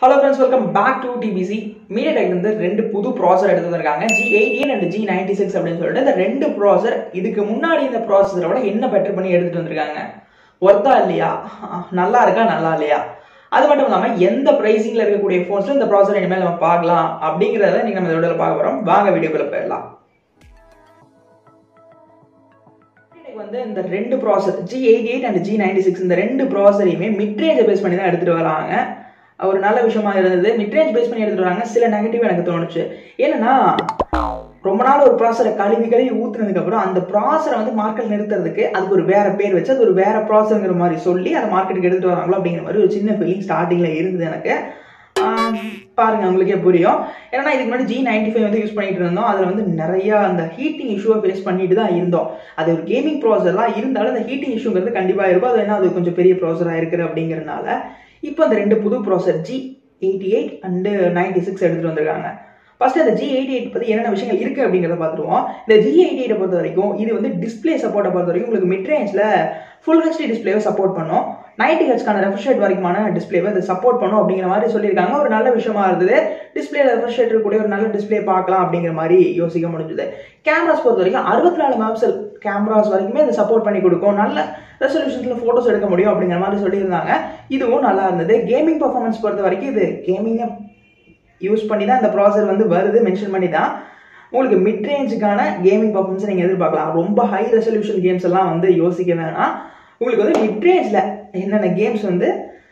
hello friends welcome back to DPC media வந்து ரெண்டு புது ப்ராசர் எடுத்து வந்திருக்காங்க G eighteen and G ninety six அப்படின்னு சொல்லிட்டு இந்த ரெண்டு ப்ராசர் இதுக்கு முன்னாடி இந்த ப்ராசஸரை விட என்ன பெட்டர் பண்ணி எடுத்துட்டு வந்திருக்காங்க ஒர்த்தா இல்லையா அஹ் நல்லா இருக்கா நல்லா இல்லையா அது மட்டும் இல்லாமல் எந்த ப்ரைஸிங்கில் இருக்கக்கூடிய ஃபோன்ஸில் இந்த ப்ராசர் இனிமேல் நம்ம பார்க்கலாம் அப்படிங்கிறத நீங்கள் நம்ம இதோட பார்க்க போகிறோம் வாங்க வீடியோக்குள்ள போயிடலாம் எனக்கு வந்து இந்த ரெண்டு processor G eight eight and G ninety six இந்த ரெண்டு ப்ராசரையுமே மிட்ரேஞ்சை பேஸ் பண்ணி தான் எடுத்துகிட்டு வராங்க ஒரு நல்ல விஷயமா இருந்தது மிட்ரேஞ்ச் பேஸ் பண்ணி எடுத்துட்டு வராங்க சில நெகட்டிவ் எனக்கு தோணுச்சு ஏன்னா ரொம்ப நாள் ஒரு ப்ராசரை கழுவி கழுவி ஊத்துனதுக்கு அப்புறம் அந்த ப்ராசரை வந்து மார்க்கெட் நிறுத்துறதுக்கு அதுக்கு ஒரு வேற பேர் வச்சு அது ஒரு வேற ப்ராசருங்கிற மாதிரி சொல்லி அதை மார்க்கெட்டுக்கு எடுத்துட்டு வராங்களோ அப்படிங்கிற மாதிரி ஒரு சின்ன ஃபீலிங் ஸ்டார்டிங்ல இருந்தது எனக்கு ஆஹ் பாருங்க உங்களுக்கே புரியும் ஏன்னா இதுக்கு முன்னாடி ஜி நைன்டி ஃபைவ் வந்து யூஸ் பண்ணிட்டு இருந்தோம் அதில் வந்து நிறைய அந்த ஹீட்டிங் இஷ்யூவை ஃபேஸ் பண்ணிட்டு தான் இருந்தோம் அது ஒரு கேமிங் ப்ராசர்லாம் இருந்தாலும் அந்த ஹீட்டிங் இஷ்யூங்கிறது கண்டிப்பாக இருக்கும் அது என்ன அது கொஞ்சம் பெரிய ப்ராசராக இருக்குது அப்படிங்கிறனால இப்போ அந்த ரெண்டு புது processor G eighty eight and ninety six எடுத்துகிட்டு வந்திருக்காங்க ஃபர்ஸ்ட் அந்த ஜி எயிட்டி எயிட் பற்றி என்னென்ன விஷயங்கள் இருக்குது அப்படிங்கிறத பார்த்துருவோம் இந்த ஜி எயிட்டி எயிட்டை பொறுத்த வரைக்கும் இது வந்து டிஸ்பிளே சப்போர்ட்டை பொறுத்த வரைக்கும் உங்களுக்கு மிட் ரேஞ்சில் ஃபுல் ஹெச்டி டிஸ்பிளேவை சப்போர்ட் பண்ணும் நைன்டி ஹெச்க்கான ரெஃப்ரெஷ் ரேட் வரைக்குமான டிஸ்பிளேவை அது சப்போர்ட் பண்ணும் அப்படிங்கிற மாதிரி சொல்லியிருக்காங்க ஒரு நல்ல விஷயமா இருந்தது டிஸ்பிளே ரெஃப்ரெஷ் ரேட் இருக்கக்கூடிய ஒரு நல்ல டிஸ்பிளே பார்க்கலாம் அப்படிங்கிற மாதிரி யோசிக்க முடிஞ்சது கேமராஸ் பொறுத்த வரைக்கும் அறுபத்தி நாலு மேப்சல் கேமராஸ் வரைக்குமே இது சப்போர்ட் பண்ணி கொடுக்கும் நல்ல ரெசல்யூஷன்ஸில் ஃபோட்டோஸ் எடுக்க முடியும் அப்படிங்கிற மாதிரி சொல்லியிருந்தாங்க இதுவும் நல்லா இருந்தது கேமிங் பர்ஃபார்மன்ஸ் பொறுத்த வரைக்கும் இது கேமிங்கை யூஸ் பண்ணி தான் இந்த ப்ராசர் வந்து வருது மென்ஷன் பண்ணி தான் உங்களுக்கு மிட் ரேஞ்சுக்கான கேமிங் பர்ஃபார்மன்ஸ் நீங்கள் எதிர்பார்க்கலாம் ரொம்ப ஹை ரெசல்யூஷன் கேம்ஸ் எல்லாம் வந்து யோசிக்க வேணாம் உங்களுக்கு வந்து மிட் ரேஞ்சில் என்னென்ன கேம்ஸ் வந்து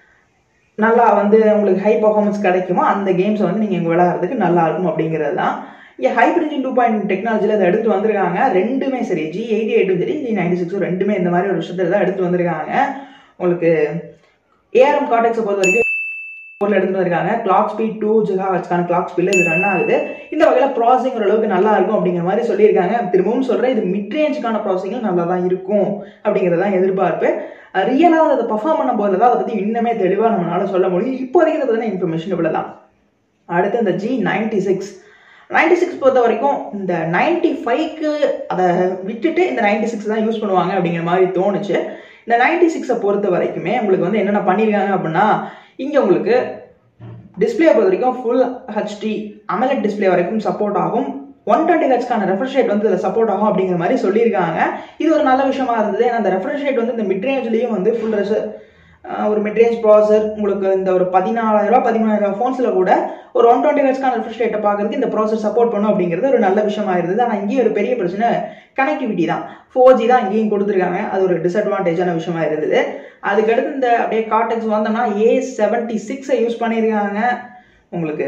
நல்லா வந்து உங்களுக்கு ஹை பர்ஃபார்மன்ஸ் கிடைக்குமோ அந்த கேம்ஸை வந்து நீங்கள் இங்கே விளையாடுறதுக்கு நல்லா இருக்கும் அப்படிங்கிறது தான் இங்கே ஹைப்ரிஜின் டூ பாயிண்ட் டெக்னாலஜியில் அதை எடுத்து வந்திருக்காங்க ரெண்டுமே சரி ஜி எயிட்டி எயிட்டும் சரி ஜி நைன்டி சிக்ஸும் ரெண்டுமே இந்த மாதிரி ஒரு விஷயத்தில் தான் எடுத்து வந்திருக்காங்க உங்களுக்கு ஏஆர்எம் கார்டெக்ஸை பொறுத்த வரைக்கும் போர்டில் எடுத்துட்டு வந்திருக்காங்க கிளாக் ஸ்பீட் டூ ஜிகா ஹெச்க்கான கிளாக் ஸ்பீடில் இது ரன் ஆகுது இந்த வகையில் ப்ராசஸிங் ஓரளவுக்கு நல்லா இருக்கும் அப்படிங்கிற மாதிரி சொல்லியிருக்காங்க திரும்பவும் சொல்கிறேன் இது மிட் ரேஞ்சுக்கான ப்ராசஸிங் நல்லா தான் இருக்கும் அப்படிங்கிறது தான் எதிர்பார்ப்பு ரியலாக அதை பர்ஃபார்ம் பண்ண போது தான் அதை பற்றி இன்னுமே தெளிவாக நம்மளால சொல்ல முடியும் இப்போதைக்கு இதை பற்றின இன்ஃபர்மேஷன் இவ்வளோ தான் அடுத்து இந்த G ninety six ninety six பொறுத்த வரைக்கும் இந்த நைன்டி ஃபைவ்க்கு அதை விட்டுட்டு இந்த நைன்டி சிக்ஸ் தான் யூஸ் பண்ணுவாங்க அப்படிங்கிற மாதிரி தோணுச்சு இந்த நைன்டி சிக்ஸை பொறுத்த வரைக்குமே உங்களுக்கு வந்து என்னென்ன பண்ணியிருக்காங்க அப்படின்னா இங்கே உங்களுக்கு டிஸ்பிளே பொறுத்த வரைக்கும் ஃபுல் ஹெச்டி அமலட் டிஸ்பிளே வரைக்கும் சப்போர்ட் ஆகும் ஒன் டுவெண்ட்டி ஹெச்க்கான ரெஃப்ரெஷ் ரேட் வந்து இதில் சப்போர்ட் ஆகும் அப்படிங்கிற மாதிரி சொல்லியிருக்காங்க இது ஒரு நல்ல விஷயமா இருந்தது ஏன்னா அந்த ரெஃப்ரெஷ் ரேட் வந்து இந்த மிட்ரேஞ்ச்லேயும் வந்து ஃபுல் ரெஸ் ஒரு மிட்ரேஞ்ச் ப்ராசர் உங்களுக்கு இந்த ஒரு பதினாலாயிரம் ரூபா பதிமூணாயிரம் ஃபோன்ஸில் கூட ஒரு ஒன் டுவெண்ட்டி ஹெச்க்கான ரெஃப்ரெஷ் ரேட்டை பார்க்கறதுக்கு இந்த ப்ராசர் சப்போர்ட் பண்ணும் அப்படிங்கிறது ஒரு நல்ல விஷயமா இருந்தது ஆனால் இங்கேயும் ஒரு பெரிய பிரச்சனை கனெக்டிவிட்டி தான் ஃபோர் ஜி தான் இங்கேயும் கொடுத்துருக்காங்க அது ஒரு டிஸ்அட்வான்டேஜான விஷயமா இருந்தது அதுக்கடுத்து இந்த அப்படியே காட்டெக்ஸ் வந்தோம்னா ஏ செவன்ட்டி சிக்ஸை யூஸ் பண்ணியிருக்காங்க உங்களுக்கு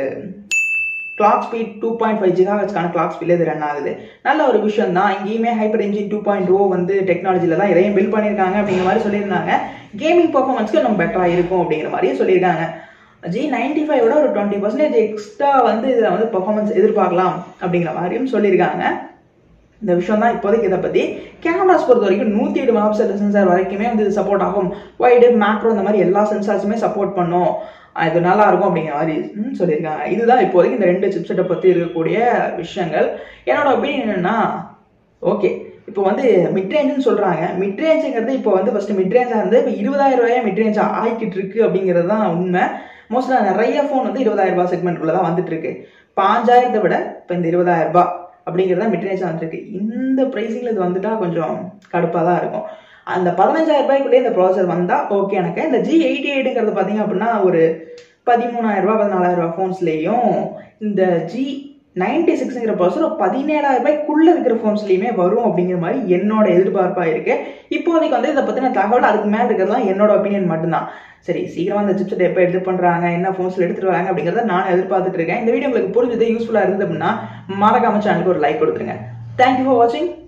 clock speed two point five ஜிகாஹெச்க்கான கிளாக் ஸ்பீடில் இது ரன் ஆகுது நல்ல ஒரு விஷயம் தான் இங்கேயுமே hyper engine two point O வந்து டெக்னாலஜியில் தான் இதையும் பில்ட் பண்ணியிருக்காங்க அப்படிங்கிற மாதிரி சொல்லியிருந்தாங்க கேமிங் பர்ஃபார்மன்ஸ்க்கு நம்ம பெட்டராக இருக்கும் அப்படிங்கிற மாதிரியும் சொல்லியிருக்காங்க ஜி நைன்டி ஃபைவோட ஒரு டுவெண்ட்டி பர்சன்டேஜ் எக்ஸ்ட்ரா வந்து இதில் வந்து பர்ஃபார்மன்ஸ் எதிர்பார்க்கலாம் அப்படிங்கிற மாதிரியும் சொல்லியிருக்காங்க இந்த விஷயம் தான் இப்போதைக்கு இதை பற்றி கேமராஸ் பொறுத்த வரைக்கும் நூற்றி எட்டு மெகாபிக்சல் சென்சார் வரைக்குமே வந்து இது சப்போர்ட் ஆகும் வைடு மேக்ரோ இந்த மாதிரி எல்லா சென்சார்ஸுமே சப்போர்ட் பண்ணும் இது நல்லா இருக்கும் அப்படிங்கிற மாதிரி சொல்லியிருக்காங்க இதுதான் இப்போதைக்கு இந்த ரெண்டு சிப்செட்டை பற்றி இருக்கக்கூடிய விஷயங்கள் என்னோட ஒப்பீனியன் என்னன்னா ஓகே இப்போ வந்து மிட்ரேஞ்சுன்னு சொல்கிறாங்க மிட்ரேஞ்சுங்கிறது இப்போ வந்து ஃபஸ்ட்டு மிட்ரேஞ்சாக இருந்து இப்போ இருபதாயிரம் ரூபாயா மிட்ரேஞ்ச் ஆகிக்கிட்டு இருக்கு அப்படிங்கிறது தான் உண்மை மோஸ்ட்லாக நிறைய ஃபோன் வந்து இருபதாயிரம் ரூபாய் செக்மெண்ட்குள்ளே தான் வந்துட்டு இருக்கு பாஞ்சாயிரத்தை விட இப்போ இந்த இருபதாயிரம் ரூபாய் அப்படிங்கிறது தான் மிட்ரேஞ்சாக வந்துருக்கு இந்த ப்ரைஸிங்கில் இது வந்துட்டா கொஞ்சம் கடுப்பாக தான் இருக்கும் அந்த பதினஞ்சாயிரம் ரூபாய்க்குள்ளேயே இந்த ப்ராசர் வந்தால் ஓகே எனக்கு இந்த ஜி எயிட்டி எயிட்டுங்கிறது பார்த்தீங்க அப்படின்னா ஒரு பதிமூணாயிரம் ரூபாய் பதினாலாயிரம் ரூபாய் ஃபோன்ஸ்லேயும் இந்த ஜி நைன்டி சிக்ஸுங்கிற ப்ராசர் ஒரு பதினேழாயிரம் ரூபாய்க்குள்ளே இருக்கிற ஃபோன்ஸ்லையுமே வரும் அப்படிங்கிற மாதிரி என்னோட எதிர்பார்ப்பாக இருக்கு இப்போதைக்கு வந்து இதை பற்றின தகவல் அதுக்கு மேலே இருக்கிறதுலாம் என்னோட ஒப்பீனியன் மட்டும்தான் சரி சீக்கிரமாக இந்த சிப்செட் எப்போ எடுத்து பண்ணுறாங்க என்ன ஃபோன்ஸில் எடுத்துட்டு வராங்க அப்படிங்கிறத நான் எதிர்பார்த்துட்டு இருக்கேன் இந்த வீடியோ உங்களுக்கு புரிஞ்சது யூஸ்ஃபுல்லாக இருந்தது அப்படின்னா மறக்காம சேனலுக்கு ஒரு லைக் கொடுத்துருங்க தேங்க்யூ ஃபார் வாட்சிங்